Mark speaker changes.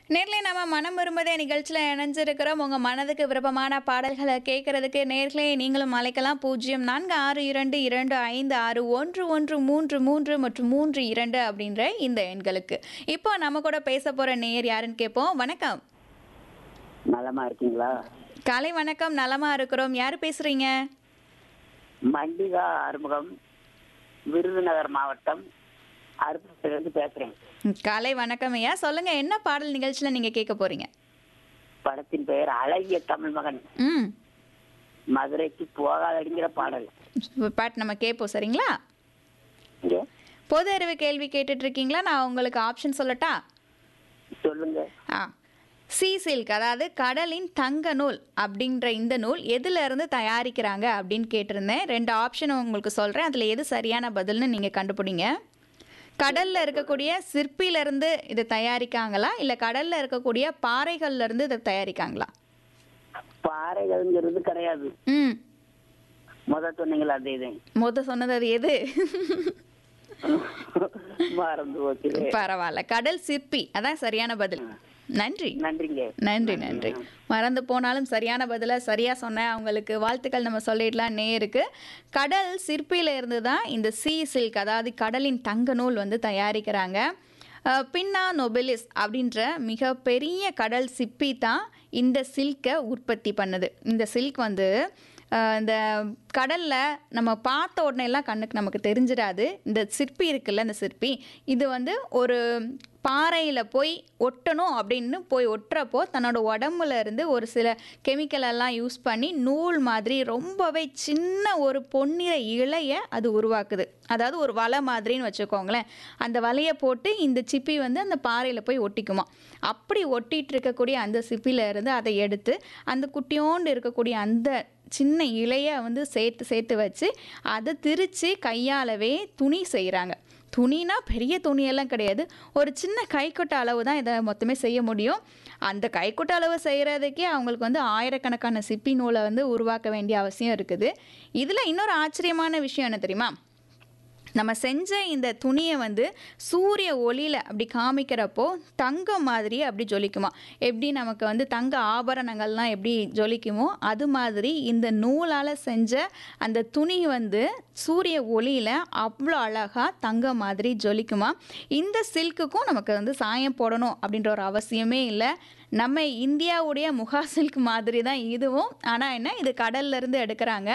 Speaker 1: நேர்ல நம்ம மனம் விரும்பதே நிகழ்ச்சியில் இணைஞ்சிருக்கிறோம் உங்கள் மனதுக்கு விருப்பமான பாடல்களை கேட்கறதுக்கு நேர்களே நீங்களும் அழைக்கலாம் பூஜ்ஜியம் நான்கு ஆறு இரண்டு இரண்டு ஐந்து ஆறு ஒன்று ஒன்று மூன்று மூன்று மற்றும் மூன்று இரண்டு அப்படின்ற இந்த எண்களுக்கு இப்போ நம்ம கூட பேச போகிற நேயர் யாருன்னு கேட்போம் வணக்கம்
Speaker 2: நலமா இருக்கீங்களா
Speaker 1: காலை வணக்கம் நலமா இருக்கிறோம் யார் பேசுறீங்க
Speaker 2: மண்டிகா ஆறுமுகம் விருதுநகர் மாவட்டம் அருப்புலேருந்து பேசுறேன்
Speaker 1: ம், காலை வணக்கம் ஐயா சொல்லுங்க என்ன பாடல் நிகழ்ச்சியில் நீங்கள் கேட்க போறீங்க
Speaker 2: படத்தின் பெயர் அழகிய தமிழ் மகன்
Speaker 1: ம்
Speaker 2: மதுரைக்கு போகாதடிங்கிற பாடல்
Speaker 1: பாட்டு நம்ம கேட்போம் சரிங்களா
Speaker 2: இங்க
Speaker 1: பொது அறிவு கேள்வி கேட்டுட்டு இருக்கீங்களா நான் உங்களுக்கு ஆப்ஷன் சொல்லட்டா
Speaker 2: சொல்லுங்க
Speaker 1: ஆ சி சில்க் அதாவது கடலின் தங்க நூல் அப்படின்ற இந்த நூல் எதுல இருந்து தயாரிக்கிறாங்க அப்படின்னு கேட்டிருந்தேன் ரெண்டு ஆப்ஷன் உங்களுக்கு சொல்கிறேன் அதில் எது சரியான பதில்னு நீங்கள் கண்டுபிடிங்க கடலில் இருக்கக்கூடிய சிற்பில இருந்து இது தயாரிக்காங்களா இல்லை கடலில் இருக்கக்கூடிய பாறைகள்ல இருந்து இதை தயாரிக்காங்களா
Speaker 2: பாறைகள்ங்கிறது கிடையாது
Speaker 1: ம்
Speaker 2: முத சொன்னீங்களா அந்த இது
Speaker 1: முத சொன்னது அது எது
Speaker 2: மறந்து போச்சு
Speaker 1: பரவாயில்ல கடல் சிற்பி அதான் சரியான பதில் நன்றி
Speaker 2: நன்றிங்க
Speaker 1: நன்றி நன்றி மறந்து போனாலும் சரியான பதிலை சரியாக சொன்னேன் அவங்களுக்கு வாழ்த்துக்கள் நம்ம சொல்லிடலாம் நேருக்கு கடல் சிற்பியில இருந்து தான் இந்த சீ சில்க் அதாவது கடலின் தங்க நூல் வந்து தயாரிக்கிறாங்க அஹ், பின்னா நொபெலிஸ் அப்படின்ற மிகப்பெரிய கடல் சிப்பி தான் இந்த சில்கை உற்பத்தி பண்ணுது இந்த சில்க் வந்து அஹ், இந்த கடலில் நம்ம பார்த்த உடனே எல்லாம் கண்ணுக்கு நமக்கு தெரிஞ்சிடாது இந்த சிற்பி இருக்குல்ல இந்த சிற்பி இது வந்து ஒரு பாறையில் போய் ஒட்டணும் அப்படின்னு போய் ஒட்டுறப்போ தன்னோட உடம்புல இருந்து ஒரு சில கெமிக்கல் எல்லாம் யூஸ் பண்ணி நூல் மாதிரி ரொம்பவே சின்ன ஒரு பொன்னிற இலையை அது உருவாக்குது அதாவது ஒரு வலை மாதிரின்னு வச்சுக்கோங்களேன் அந்த வலையை போட்டு இந்த சிப்பி வந்து அந்த பாறையில் போய் ஒட்டிக்குமா அப்படி ஒட்டிட்டு இருக்கக்கூடிய அந்த சிப்பில இருந்து அதை எடுத்து அந்த குட்டியோண்டு இருக்கக்கூடிய அந்த சின்ன இலையை வந்து சேர்த்து சேர்த்து வச்சு அதை திரித்து கையாலவே துணி செய்கிறாங்க துணினா பெரிய துணியெல்லாம் கிடையாது ஒரு சின்ன கைக்குட்ட அளவு தான் இதை மொத்தமே செய்ய முடியும் அந்த கைக்குட்ட அளவு செய்கிறதுக்கே அவங்களுக்கு வந்து ஆயிரக்கணக்கான சிப்பி நூலை வந்து உருவாக்க வேண்டிய அவசியம் இருக்குது இதில் இன்னொரு ஆச்சரியமான விஷயம் என்ன தெரியுமா நம்ம செஞ்ச இந்த துணியை வந்து சூரிய ஒளியில் அப்படி காமிக்கிறப்போ தங்கம் மாதிரி அப்படி ஜொலிக்குமா எப்படி நமக்கு வந்து தங்க ஆபரணங்கள்லாம் எப்படி ஜொலிக்குமோ அது மாதிரி இந்த நூலால் செஞ்ச அந்த துணி வந்து சூரிய ஒளியில் அவ்வளோ அழகாக தங்கம் மாதிரி ஜொலிக்குமா இந்த சில்க்குக்கும் நமக்கு வந்து சாயம் போடணும் அப்படின்ற ஒரு அவசியமே இல்லை நம்ம இந்தியாவுடைய முகா சில்க் மாதிரி தான் இதுவும் ஆனால் என்ன இது கடல்ல இருந்து எடுக்கிறாங்க